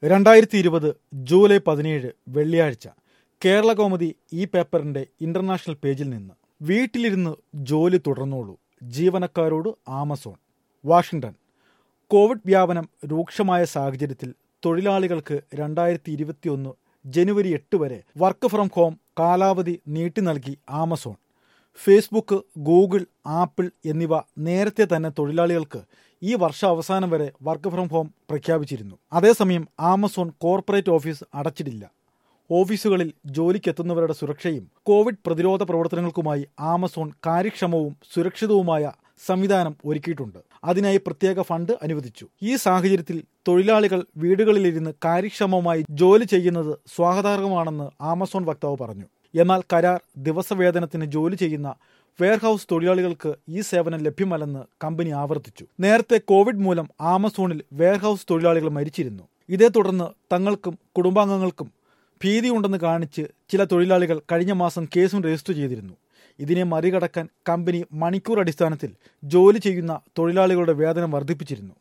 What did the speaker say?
രണ്ടായിരത്തി ഇരുപത് ജൂലൈ പതിനേഴ് വെള്ളിയാഴ്ച കേരള കൗമുദി ഈ പേപ്പറിന്റെ ഇന്റർനാഷണൽ പേജിൽ നിന്ന് വീട്ടിലിരുന്ന് ജോലി തുടർന്നോളൂ ജീവനക്കാരോട് ആമസോൺ വാഷിംഗ്ടൺ കോവിഡ് വ്യാപനം രൂക്ഷമായ സാഹചര്യത്തിൽ തൊഴിലാളികൾക്ക് രണ്ടായിരത്തി ഇരുപത്തിയൊന്ന് ജനുവരി എട്ട് വരെ വർക്ക് ഫ്രം ഹോം കാലാവധി നീട്ടി നൽകി ആമസോൺ ഫേസ്ബുക്ക് ഗൂഗിൾ ആപ്പിൾ എന്നിവ നേരത്തെ തന്നെ തൊഴിലാളികൾക്ക് ഈ വർഷാവസാനം വരെ വർക്ക് ഫ്രം ഹോം പ്രഖ്യാപിച്ചിരുന്നു അതേസമയം ആമസോൺ കോർപ്പറേറ്റ് ഓഫീസ് അടച്ചിട്ടില്ല ഓഫീസുകളിൽ ജോലിക്കെത്തുന്നവരുടെ സുരക്ഷയും കോവിഡ് പ്രതിരോധ പ്രവർത്തനങ്ങൾക്കുമായി ആമസോൺ കാര്യക്ഷമവും സുരക്ഷിതവുമായ സംവിധാനം ഒരുക്കിയിട്ടുണ്ട് അതിനായി പ്രത്യേക ഫണ്ട് അനുവദിച്ചു ഈ സാഹചര്യത്തിൽ തൊഴിലാളികൾ വീടുകളിലിരുന്ന് കാര്യക്ഷമമായി ജോലി ചെയ്യുന്നത് സ്വാഗതാർഹമാണെന്ന് ആമസോൺ വക്താവ് പറഞ്ഞു എന്നാൽ കരാർ ദിവസവേതനത്തിന് ജോലി ചെയ്യുന്ന വെയർഹൌസ് തൊഴിലാളികൾക്ക് ഈ സേവനം ലഭ്യമല്ലെന്ന് കമ്പനി ആവർത്തിച്ചു നേരത്തെ കോവിഡ് മൂലം ആമസോണിൽ വെയർഹൌസ് തൊഴിലാളികൾ മരിച്ചിരുന്നു ഇതേ തുടർന്ന് തങ്ങൾക്കും കുടുംബാംഗങ്ങൾക്കും ഭീതിയുണ്ടെന്ന് കാണിച്ച് ചില തൊഴിലാളികൾ കഴിഞ്ഞ മാസം കേസും രജിസ്റ്റർ ചെയ്തിരുന്നു ഇതിനെ മറികടക്കാൻ കമ്പനി മണിക്കൂർ അടിസ്ഥാനത്തിൽ ജോലി ചെയ്യുന്ന തൊഴിലാളികളുടെ വേതനം വർദ്ധിപ്പിച്ചിരുന്നു